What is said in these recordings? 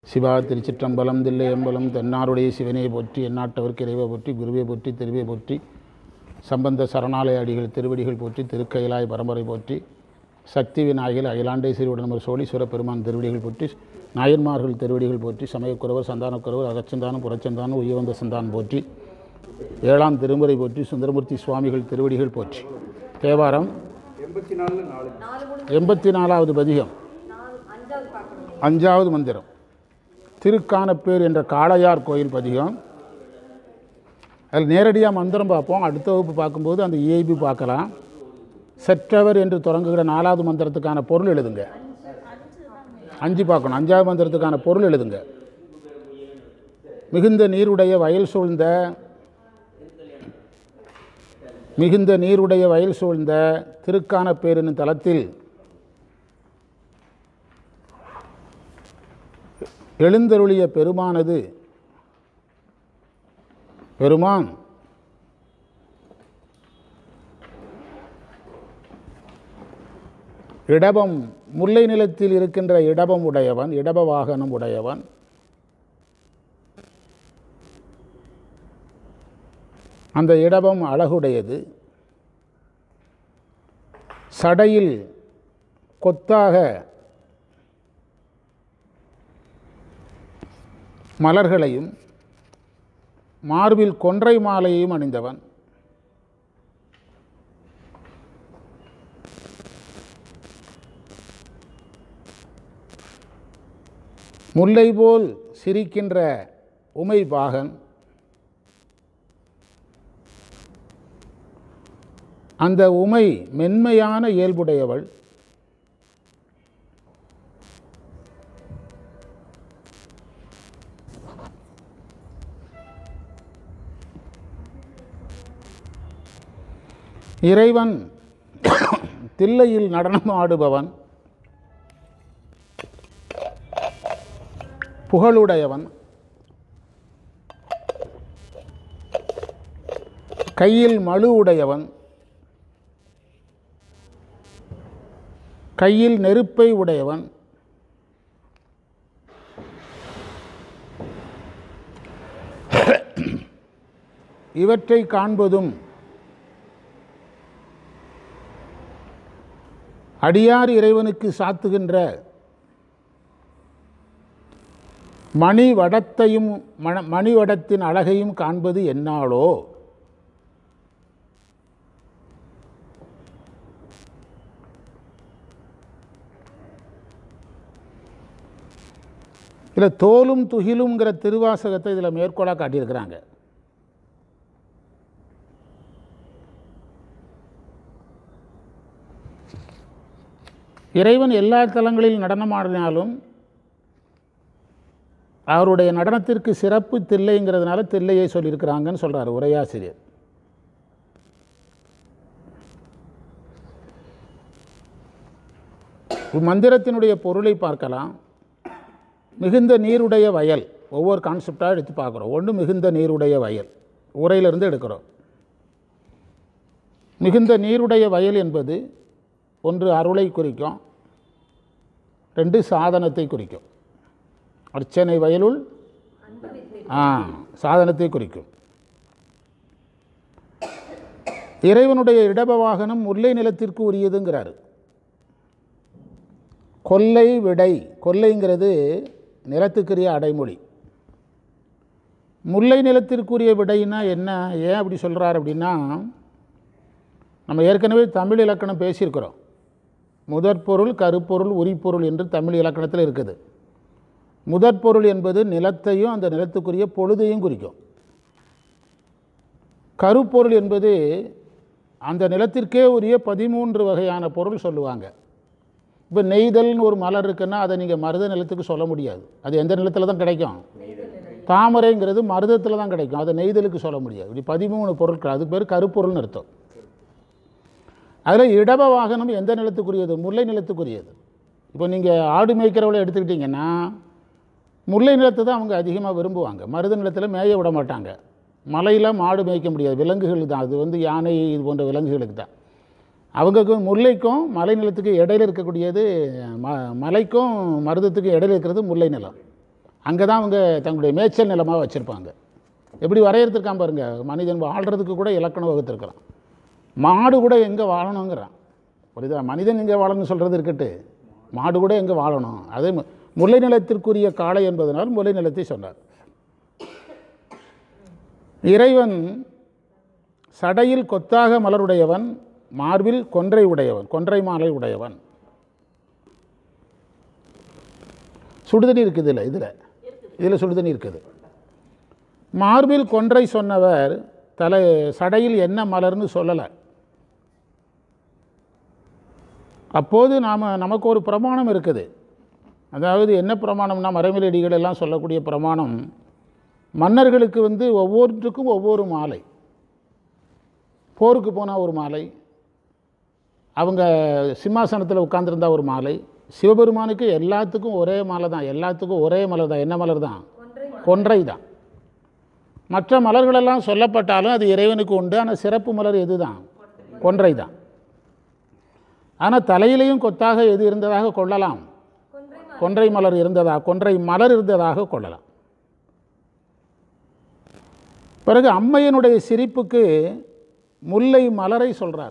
சிவா திருச்சிற்றம்பலம் தில்லையம்பலம் தென்னாருடைய சிவனை போற்றி எந்நாட்டவர்க்கு இறைவை போற்றி குருவை போற்றி திருவை போற்றி சம்பந்த சரணாலய அடிகள் திருவடிகள் போற்றி திருக்கைலாய் பரம்பரை போற்றி சக்தி விநாயகர் அகிலாண்டேஸ்வரி உடனமர் சோழீஸ்வர பெருமான் திருவடிகள் போற்றி நாயன்மார்கள் திருவடிகள் போற்றி சமயக்குறவர் சந்தானக்குறவர் அகச்சந்தானம் புறச்சந்தானம் உயவந்த சந்தானம் போற்றி ஏழாம் திருமுறை போற்றி சுந்தரமூர்த்தி சுவாமிகள் திருவடிகள் போற்றி தேவாரம் எண்பத்தி நாலு நாலு எண்பத்தி நாலாவது பதிகம் அஞ்சாவது மந்திரம் திருக்கானப்பேர் என்ற காளையார் கோயில் பதிகம் அதில் நேரடியாக மந்திரம் பார்ப்போம் அடுத்த வகுப்பு பார்க்கும்போது அந்த இயைபி பார்க்கலாம் செற்றவர் என்று தொடங்குகிற நாலாவது மந்திரத்துக்கான பொருள் எழுதுங்க அஞ்சு பார்க்கணும் அஞ்சாவது மந்திரத்துக்கான பொருள் எழுதுங்க மிகுந்த நீருடைய வயல் சூழ்ந்த மிகுந்த நீருடைய வயல் சூழ்ந்த திருக்கானப்பேர் என்னும் தலத்தில் எழுந்தருளிய பெருமானது பெருமான் இடபம் முல்லை நிலத்தில் இருக்கின்ற இடபம் உடையவன் இடப வாகனம் உடையவன் அந்த இடபம் அழகுடையது சடையில் கொத்தாக மலர்களையும் மார்பில் கொன்றை மாலையையும் அணிந்தவன் முல்லை போல் சிரிக்கின்ற உமை பாகன் அந்த உமை மென்மையான இயல்புடையவள் இறைவன் தில்லையில் நடனம் ஆடுபவன் புகழுடையவன் கையில் மழு உடையவன் கையில் நெருப்பை உடையவன் இவற்றை காண்பதும் அடியார் இறைவனுக்கு சாத்துகின்ற மணி வடத்தையும் மண மணிவடத்தின் அழகையும் காண்பது என்னாலோ இதில் தோலும் துகிலுங்கிற திருவாசகத்தை இதில் மேற்கோளாக காட்டியிருக்கிறாங்க இறைவன் எல்லா தலங்களில் நடனமாடினாலும் அவருடைய நடனத்திற்கு சிறப்பு தில்லைங்கிறதுனால தில்லையை சொல்லியிருக்கிறாங்கன்னு சொல்கிறார் உரையாசிரியர் மந்திரத்தினுடைய பொருளை பார்க்கலாம் மிகுந்த நீருடைய வயல் ஒவ்வொரு கான்செப்டாக எடுத்து பார்க்குறோம் ஒன்று மிகுந்த நீருடைய வயல் உரையிலிருந்து எடுக்கிறோம் மிகுந்த நீருடைய வயல் என்பது ஒன்று அருளை குறிக்கும் ரெண்டு சாதனத்தை குறிக்கும் அர்ச்சனை வயலுள் ஆ சாதனத்தை குறிக்கும் இறைவனுடைய இடப வாகனம் முல்லை நிலத்திற்கு உரியதுங்கிறாரு கொல்லை விடை கொல்லைங்கிறது நிலத்துக்குரிய அடைமொழி முல்லை நிலத்திற்குரிய விடைன்னா என்ன ஏன் அப்படி சொல்கிறார் அப்படின்னா நம்ம ஏற்கனவே தமிழ் இலக்கணம் பேசியிருக்கிறோம் முதற்பொருள் கருப்பொருள் உரிப்பொருள் என்று தமிழ் இலக்கணத்தில் இருக்குது முதற்பொருள் என்பது நிலத்தையும் அந்த நிலத்துக்குரிய பொழுதையும் குறிக்கும் கருப்பொருள் என்பது அந்த நிலத்திற்கே உரிய பதிமூன்று வகையான பொருள் சொல்லுவாங்க இப்போ நெய்தல்னு ஒரு மலர் இருக்குன்னா அதை நீங்கள் மருத நிலத்துக்கு சொல்ல முடியாது அது எந்த நிலத்தில் தான் கிடைக்கும் தாமரைங்கிறது மருதத்தில் தான் கிடைக்கும் அதை நெய்தலுக்கு சொல்ல முடியாது இப்படி பதிமூணு பொருட்கள் அதுக்கு பேர் கருப்பொருள்னு அர்த்தம் அதில் இடப வாகனம் எந்த நிலத்துக்குரியது முல்லை நிலத்துக்குரியது இப்போ நீங்கள் ஆடு மேய்க்கிறவளை எடுத்துக்கிட்டிங்கன்னா முல்லை நிலத்தை தான் அவங்க அதிகமாக விரும்புவாங்க மருத நிலத்தில் மேய விட மாட்டாங்க மலையில் மாடு மேய்க்க முடியாது விலங்குகள் தான் அது வந்து யானை இது போன்ற விலங்குகளுக்கு தான் அவங்களுக்கு முல்லைக்கும் மலை நிலத்துக்கு இடையில இருக்கக்கூடியது ம மலைக்கும் மருதத்துக்கும் இடையில இருக்கிறது முல்லை நிலம் அங்கே தான் அவங்க தங்களுடைய மேய்ச்சல் நிலமாக வச்சுருப்பாங்க எப்படி வரையறுத்திருக்கான் பாருங்க மனிதன் வாழ்கிறதுக்கு கூட இலக்கணம் வகுத்திருக்கிறான் மாடு கூட எங்கே வாழணுங்கிறான் புரியுதா மனிதன் எங்கே வாழணும்னு சொல்கிறது இருக்கட்டு மாடு கூட எங்கே வாழணும் அதே மு- முல்லை நிலத்திற்குரிய காளை என்பதனால் முல்லை நிலத்தை சொன்னார் இறைவன் சடையில் கொத்தாக மலருடையவன் மார்பில் கொன்றை உடையவன் கொன்றை மாலை உடையவன் சுடுதண்ணி இருக்குது இதில் இதில் இதில் சுடுதண்ணி இருக்குது மார்பில் கொன்றை சொன்னவர் தலை சடையில் என்ன மலர்னு சொல்லலை அப்போது நாம் நமக்கு ஒரு பிரமாணம் இருக்குது அதாவது என்ன பிரமாணம்னா மறைமலடிகள் எல்லாம் சொல்லக்கூடிய பிரமாணம் மன்னர்களுக்கு வந்து ஒவ்வொருத்துக்கும் ஒவ்வொரு மாலை போருக்கு போனால் ஒரு மாலை அவங்க சிம்மாசனத்தில் உட்கார்ந்திருந்தா ஒரு மாலை சிவபெருமானுக்கு எல்லாத்துக்கும் ஒரே மாலை தான் எல்லாத்துக்கும் ஒரே மலர் தான் என்ன மலர் தான் கொன்றை தான் மற்ற மலர்களெல்லாம் சொல்லப்பட்டாலும் அது இறைவனுக்கு உண்டு ஆனால் சிறப்பு மலர் எது தான் கொன்றை தான் ஆனால் தலையிலையும் கொத்தாக எது இருந்ததாக கொள்ளலாம் கொன்றை மலர் இருந்ததா கொன்றை மலர் இருந்ததாக கொள்ளலாம் பிறகு அம்மையனுடைய சிரிப்புக்கு முல்லை மலரை சொல்றார்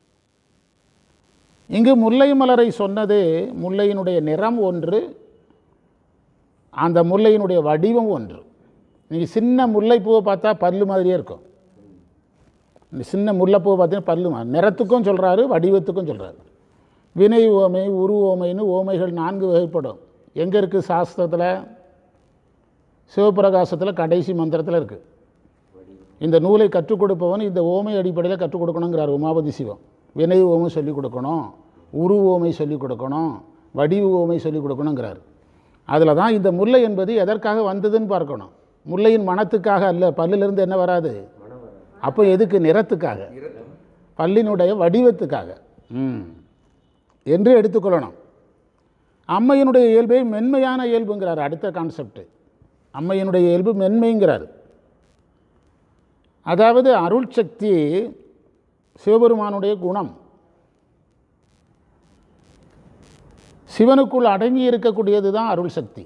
இங்கு முல்லை மலரை சொன்னது முல்லையினுடைய நிறம் ஒன்று அந்த முல்லையினுடைய வடிவம் ஒன்று நீங்கள் சின்ன முல்லைப்பூவை பார்த்தா பல்லு மாதிரியே இருக்கும் இந்த சின்ன முல்லைப்பூவை பார்த்தீங்கன்னா பல்லு மா- நிறத்துக்கும் சொல்கிறாரு வடிவத்துக்கும் சொல்கிறாரு வினை ஓமை உரு ஓமைன்னு ஓமைகள் நான்கு வகைப்படும் எங்கே இருக்குது சாஸ்திரத்தில் சிவபிரகாசத்தில் கடைசி மந்திரத்தில் இருக்குது இந்த நூலை கற்றுக் கொடுப்பவன் இந்த ஓமை அடிப்படையில் கற்றுக் கொடுக்கணுங்கிறார் உமாபதி சிவம் வினை ஓமை சொல்லிக் கொடுக்கணும் உரு ஓமை சொல்லிக் கொடுக்கணும் வடிவு ஓமை சொல்லிக் கொடுக்கணுங்கிறார் அதில் தான் இந்த முல்லை என்பது எதற்காக வந்ததுன்னு பார்க்கணும் முல்லையின் மனத்துக்காக அல்ல பல்லிலிருந்து என்ன வராது அப்போ எதுக்கு நிறத்துக்காக பல்லினுடைய வடிவத்துக்காக ம் என்று எடுத்துக்கொள்ளணும் அம்மையினுடைய இயல்பை மென்மையான இயல்புங்கிறார் அடுத்த கான்செப்ட் அம்மையினுடைய இயல்பு மென்மைங்கிறார் அதாவது அருள் சக்தி சிவபெருமானுடைய குணம் சிவனுக்குள் அடங்கி இருக்கக்கூடியது தான் அருள் சக்தி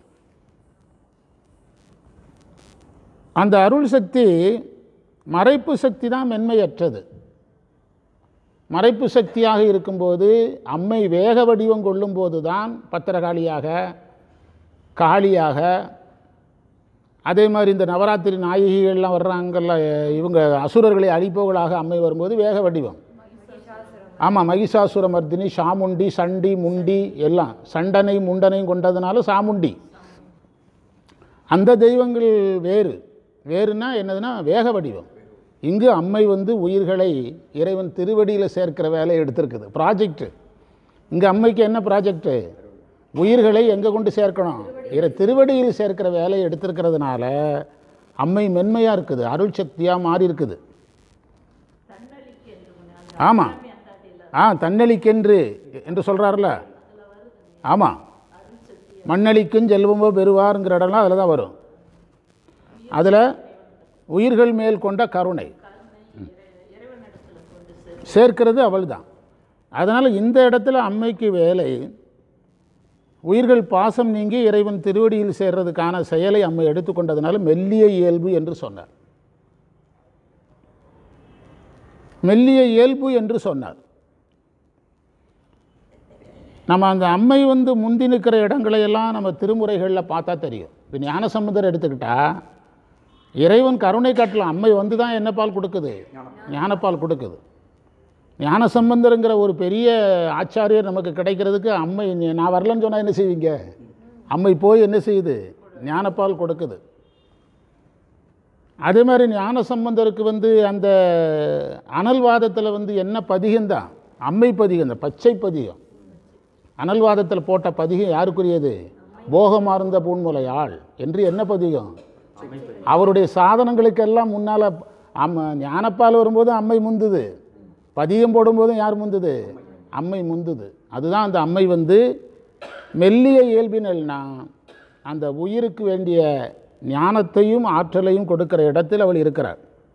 அந்த அருள் சக்தி மறைப்பு சக்தி தான் மென்மையற்றது மறைப்பு சக்தியாக இருக்கும்போது அம்மை வேக வடிவம் கொள்ளும்போது தான் பத்திரகாளியாக காளியாக அதே மாதிரி இந்த நவராத்திரி நாயகிகள்லாம் வர்றாங்கல்ல இவங்க அசுரர்களை அழிப்பவர்களாக அம்மை வரும்போது வேக வடிவம் ஆமாம் மகிஷாசுர மர்தினி சாமுண்டி சண்டி முண்டி எல்லாம் சண்டனை முண்டனையும் கொண்டதுனால சாமுண்டி அந்த தெய்வங்கள் வேறு வேறுனா என்னதுன்னா வேக வடிவம் இங்கு அம்மை வந்து உயிர்களை இறைவன் திருவடியில் சேர்க்கிற வேலையை எடுத்திருக்குது ப்ராஜெக்ட் இங்கே அம்மைக்கு என்ன ப்ராஜெக்ட்டு உயிர்களை எங்கே கொண்டு சேர்க்கணும் இறை திருவடியில் சேர்க்கிற வேலையை எடுத்திருக்கிறதுனால அம்மை மென்மையாக இருக்குது அருள் சக்தியாக மாறி இருக்குது ஆமாம் ஆ தன்னளிக்கென்று என்று சொல்கிறார்ல ஆமாம் மண்ணளிக்கும் செல்வமோ பெறுவாருங்கிற இடம்லாம் அதில் தான் வரும் அதில் உயிர்கள் மேல் கொண்ட கருணை ம். சேர்க்கிறது அவள் தான் அதனால் இந்த இடத்துல அம்மைக்கு வேலை உயிர்கள் பாசம் நீங்கி இறைவன் திருவடியில் சேர்றதுக்கான செயலை அம்மை எடுத்துக்கொண்டதுனால மெல்லிய இயல்பு என்று சொன்னார் மெல்லிய இயல்பு என்று சொன்னார் நம்ம அந்த அம்மை வந்து முந்தி நிற்கிற இடங்களை எல்லாம் நம்ம திருமுறைகளில் பார்த்தா தெரியும் இப்போ ஞானசம்பந்தர் எடுத்துக்கிட்டா இறைவன் கருணை காட்டலாம் அம்மை வந்து தான் என்ன பால் கொடுக்குது ஞானப்பால் கொடுக்குது ஞானசம்பந்தருங்கிற ஒரு பெரிய ஆச்சாரியர் நமக்கு கிடைக்கிறதுக்கு அம்மை நீ- நான் வரலன்னு சொன்னால் என்ன செய்வீங்க அம்மை போய் என்ன செய்யுது ஞானப்பால் கொடுக்குது அதே மாதிரி ஞானசம்பந்தருக்கு வந்து அந்த அனல்வாதத்தில் வந்து என்ன பதிகம்தான் அம்மை பதிகம் இந்த பச்சை பதிகம் அனல்வாதத்தில் போட்ட பதிகம் யாருக்குரியது போகமார்ந்த பூன்முலையாள் என்று என்ன பதிகம் அவருடைய சாதனங்களுக்கெல்லாம் முன்னால் அம்ம ஞானப்பால் வரும்போது அம்மை முந்துது பதியம் போடும்போதும் யார் முந்துது அம்மை முந்துது அதுதான் அந்த அம்மை வந்து மெல்லிய இயல்பினல்னா அந்த உயிருக்கு வேண்டிய ஞானத்தையும் ஆற்றலையும் கொடுக்கிற இடத்தில் அவள் இருக்கிறார்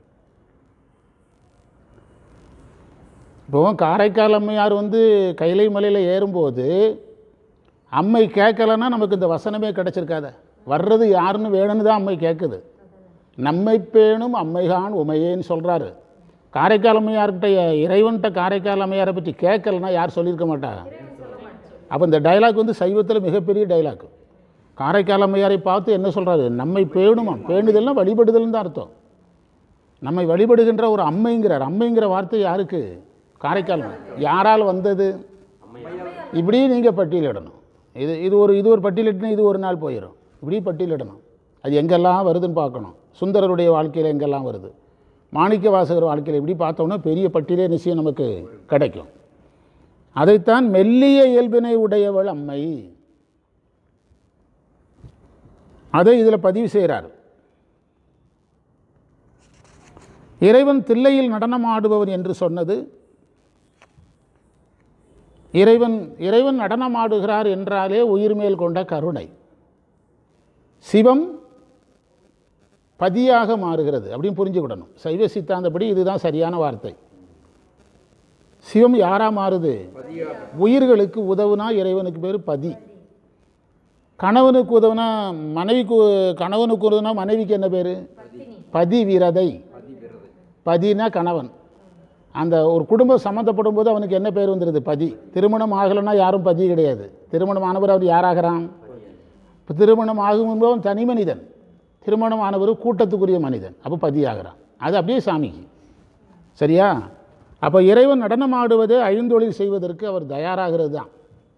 இப்போ காரைக்கால் அம்மையார் வந்து கைலை மலையில் ஏறும்போது அம்மை கேட்கலன்னா நமக்கு இந்த வசனமே கிடச்சிருக்காத வர்றது யாருன்னு வேணும்னு தான் அம்மை கேட்குது நம்மை பேணும் அம்மைகான் உமையேன்னு சொல்கிறாரு காரைக்கால் அம்மையார்கிட்ட இறைவன்கிட்ட காரைக்கால் அம்மையாரை பற்றி கேட்கலன்னா யார் சொல்லியிருக்க மாட்டாங்க அப்போ இந்த டைலாக் வந்து சைவத்தில் மிகப்பெரிய டைலாக் காரைக்கால் அம்மையாரை பார்த்து என்ன சொல்கிறாரு நம்மை பேணுமா பேணுதல்னா வழிபடுதல்னு தான் அர்த்தம் நம்மை வழிபடுகின்ற ஒரு அம்மைங்கிறார் அம்மைங்கிற வார்த்தை யாருக்கு காரைக்கால் அம்மை. யாரால் வந்தது இப்படி நீங்கள் பட்டியலிடணும் இது இது ஒரு இது ஒரு பட்டியலிட்டுனா இது ஒரு நாள் போயிடும் இப்படி பட்டியலிடணும் அது எங்கெல்லாம் வருதுன்னு பார்க்கணும் சுந்தரருடைய வாழ்க்கையில் எங்கெல்லாம் வருது மாணிக்க வாசகர் வாழ்க்கையில் இப்படி பார்த்தோம்னா பெரிய பட்டியலே நிச்சயம் நமக்கு கிடைக்கும் அதைத்தான் மெல்லிய இயல்பினை உடையவள் அம்மை அதை இதில் பதிவு செய்கிறார் இறைவன் தில்லையில் நடனமாடுபவன் என்று சொன்னது இறைவன் இறைவன் நடனமாடுகிறார் என்றாலே உயிர் மேல் கொண்ட கருணை சிவம் பதியாக மாறுகிறது அப்படின்னு புரிஞ்சுக்கிடணும் சைவ சித்தாந்தப்படி இதுதான் சரியான வார்த்தை சிவம் யாரா மாறுது உயிர்களுக்கு உதவுனா இறைவனுக்கு பேர் பதி கணவனுக்கு உதவுனா மனைவிக்கு கணவனுக்கு உதவுனா மனைவிக்கு என்ன பேர் பதி விரதை பதினா கணவன் அந்த ஒரு குடும்பம் சம்மந்தப்படும் போது அவனுக்கு என்ன பேர் வந்துடுது பதி திருமணம் ஆகலைன்னா யாரும் பதி கிடையாது திருமணம் ஆனவர் அவர் யாராகிறான் இப்போ திருமணம் ஆகும் என்பது அவன் தனி மனிதன் திருமணம் ஆனவர் கூட்டத்துக்குரிய மனிதன் அப்போ பதி ஆகிறான் அது அப்படியே சாமிக்கு சரியா அப்போ இறைவன் நடனமாடுவதே ஐந்தொழில் செய்வதற்கு அவர் தயாராகிறது தான்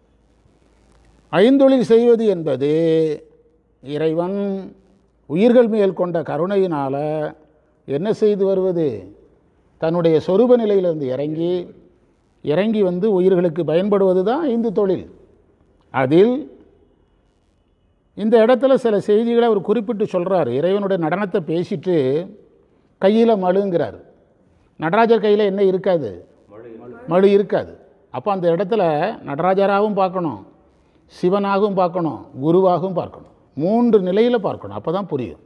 ஐந்தொழில் செய்வது என்பது இறைவன் உயிர்கள் மேல் கொண்ட கருணையினால் என்ன செய்து வருவது தன்னுடைய சொரூப நிலையிலிருந்து இறங்கி இறங்கி வந்து உயிர்களுக்கு பயன்படுவது தான் ஐந்து தொழில் அதில் இந்த இடத்துல சில செய்திகளை அவர் குறிப்பிட்டு சொல்கிறார் இறைவனுடைய நடனத்தை பேசிட்டு கையில் மழுங்கிறார் நடராஜர் கையில் என்ன இருக்காது மழு இருக்காது அப்போ அந்த இடத்துல நடராஜராகவும் பார்க்கணும் சிவனாகவும் பார்க்கணும் குருவாகவும் பார்க்கணும் மூன்று நிலையில் பார்க்கணும் அப்போ தான் புரியும்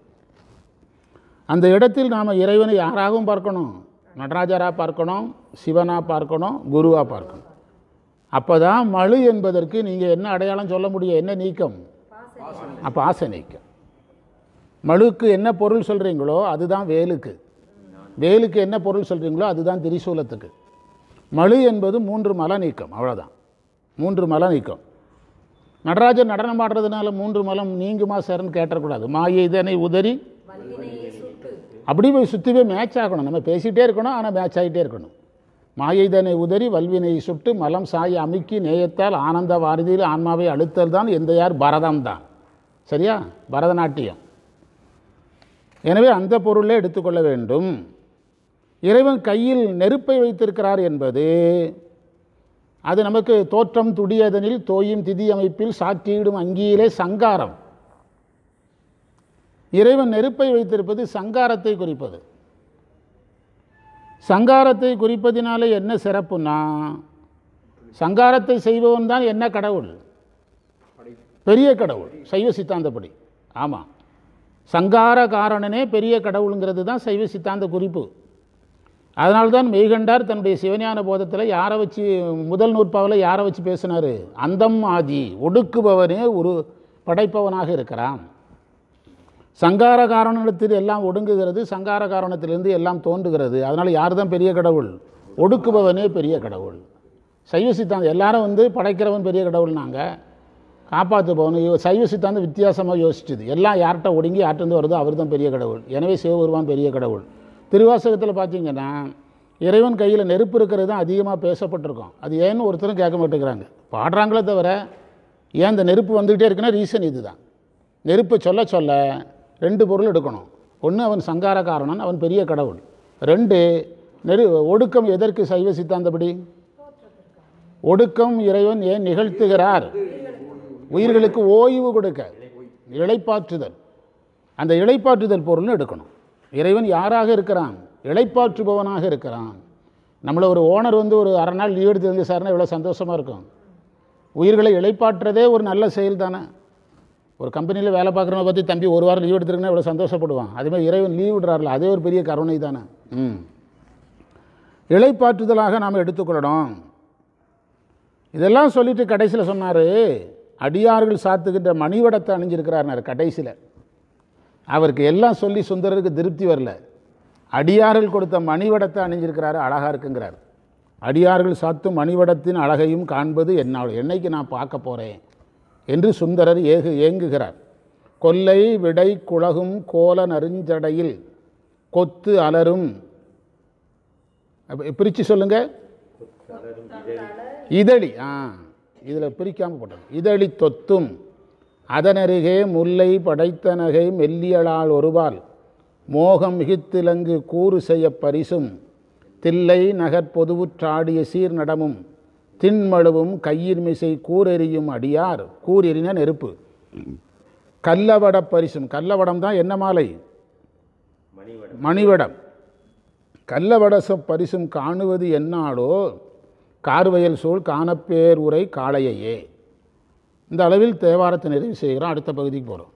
அந்த இடத்தில் நாம் இறைவனை யாராகவும் பார்க்கணும் நடராஜராக பார்க்கணும் சிவனாக பார்க்கணும் குருவாக பார்க்கணும் அப்போ தான் மழு என்பதற்கு நீங்கள் என்ன அடையாளம் சொல்ல முடியும் என்ன நீக்கம் அப்போ ஆசை நீக்கம் மழுக்கு என்ன பொருள் சொல்கிறீங்களோ அதுதான் வேலுக்கு வேலுக்கு என்ன பொருள் சொல்கிறீங்களோ அதுதான் திரிசூலத்துக்கு மழு என்பது மூன்று மல நீக்கம் அவ்வளோதான் மூன்று மல நீக்கம் நடராஜர் நடனம் ஆடுறதுனால மூன்று மலம் நீங்குமா சார்னு கேட்டக்கூடாது மாயை இதனை உதறி அப்படி போய் சுற்றி போய் மேட்ச் ஆகணும் நம்ம பேசிகிட்டே இருக்கணும் ஆனால் மேட்ச் ஆகிட்டே இருக்கணும் மாயைதனை உதறி வல்வினை சுட்டு மலம் சாய அமுக்கி நேயத்தால் ஆனந்த வாரதியில் ஆன்மாவை அழுத்தல் தான் எந்த யார் பரதம் தான் சரியா பரதநாட்டியம் எனவே அந்த பொருளை எடுத்துக்கொள்ள வேண்டும் இறைவன் கையில் நெருப்பை வைத்திருக்கிறார் என்பது அது நமக்கு தோற்றம் துடியதனில் தோயும் திதி அமைப்பில் சாற்றியிடும் அங்கியிலே சங்காரம் இறைவன் நெருப்பை வைத்திருப்பது சங்காரத்தை குறிப்பது சங்காரத்தை குறிப்பதினாலே என்ன சிறப்புன்னா சங்காரத்தை செய்பவன் தான் என்ன கடவுள் பெரிய கடவுள் சைவ சித்தாந்தப்படி ஆமாம் சங்கார காரணனே பெரிய கடவுளுங்கிறது தான் சைவ சித்தாந்த குறிப்பு அதனால்தான் மெய்கண்டார் தன்னுடைய சிவஞான போதத்தில் யாரை வச்சு முதல் நூற்பாவில் யாரை வச்சு பேசினார் அந்தம் ஆதி ஒடுக்குபவனே ஒரு படைப்பவனாக இருக்கிறான் சங்கார காரணத்தில் எல்லாம் ஒடுங்குகிறது சங்கார காரணத்திலிருந்து எல்லாம் தோன்றுகிறது அதனால் யார் தான் பெரிய கடவுள் ஒடுக்குபவனே பெரிய கடவுள் சைவ சித்தாந்தம் எல்லாரும் வந்து படைக்கிறவன் பெரிய கடவுள்னாங்க காப்பாற்றுபவன் இவ- சைவ சித்தாந்தம் வித்தியாசமாக யோசிச்சுது எல்லாம் யார்கிட்ட ஒடுங்கி யார்கிட்ட வருதோ அவர் தான் பெரிய கடவுள் எனவே சிவபெருமான் பெரிய கடவுள் திருவாசகத்தில் பார்த்தீங்கன்னா இறைவன் கையில் நெருப்பு இருக்கிறது தான் அதிகமாக பேசப்பட்டிருக்கும் அது ஏன்னு ஒருத்தரும் கேட்க மாட்டேங்கிறாங்க பாடுறாங்களே தவிர ஏன் இந்த நெருப்பு வந்துக்கிட்டே இருக்குன்னா ரீசன் இதுதான் நெருப்பை சொல்ல சொல்ல ரெண்டு பொருள் எடுக்கணும் ஒன்று அவன் சங்கார காரணன் அவன் பெரிய கடவுள் ரெண்டு நெரு ஒடுக்கம் எதற்கு சைவ சித்தாந்தப்படி ஒடுக்கம் இறைவன் ஏன் நிகழ்த்துகிறார் உயிர்களுக்கு ஓய்வு கொடுக்க இளைப்பாற்றுதல் அந்த இளைப்பாற்றுதல் பொருள்னு எடுக்கணும் இறைவன் யாராக இருக்கிறான் இளைப்பாற்றுபவனாக இருக்கிறான் நம்மளை ஒரு ஓனர் வந்து ஒரு அரை நாள் லீவ் எடுத்து வந்து சார்னா எவ்வளோ சந்தோஷமாக இருக்கும் உயிர்களை இளைப்பாற்றுறதே ஒரு நல்ல செயல் தானே ஒரு கம்பெனியில் வேலை பார்க்குறவங்க பற்றி தம்பி ஒரு வாரம் லீவ் எடுத்துருக்குன்னா எவ்வளோ சந்தோஷப்படுவான் அதேமாதிரி இறைவன் லீவ் விடுறாருல அதே ஒரு பெரிய கருணை தானே ம் இளைப்பாற்றுதலாக நாம் எடுத்துக்கொள்ளணும் இதெல்லாம் சொல்லிட்டு கடைசியில் சொன்னார் அடியார்கள் சாத்துக்கின்ற மணிவடத்தை அணிஞ்சிருக்கிறார் கடைசியில் அவருக்கு எல்லாம் சொல்லி சுந்தரருக்கு திருப்தி வரல அடியார்கள் கொடுத்த மணிவடத்தை அணிஞ்சிருக்கிறாரு அழகாக இருக்குங்கிறார் அடியார்கள் சாத்தும் மணிவடத்தின் அழகையும் காண்பது என்னால் என்னைக்கு நான் பார்க்க போகிறேன் என்று சுந்தரர் ஏகு ஏங்குகிறார் கொல்லை விடை குழகும் கோல நறுஞ்சடையில் கொத்து அலரும் பிரித்து சொல்லுங்க இதழி ஆ இதில் பிரிக்காமல் போட்டது இதழி தொத்தும் அதனருகே முல்லை படைத்தனகை மெல்லியலால் ஒருவால் மோகம் மிகுத்திலங்கு கூறு செய்ய பரிசும் தில்லை நகர்பொதுவுற்றாடிய சீர்நடமும் திண்மழுவும் கையிர்மிசை கூரெறியும் அடியார் கூரெறின நெருப்பு கல்லவட பரிசும் கல்லவடம் தான் என்ன மாலை மணிவடம் கல்லவடச பரிசும் காணுவது என்னாலோ கார்வயல் சூழ் காணப்பேர் உரை காளையையே இந்த அளவில் தேவாரத்தை நிறைவு செய்கிறோம் அடுத்த பகுதிக்கு போகிறோம்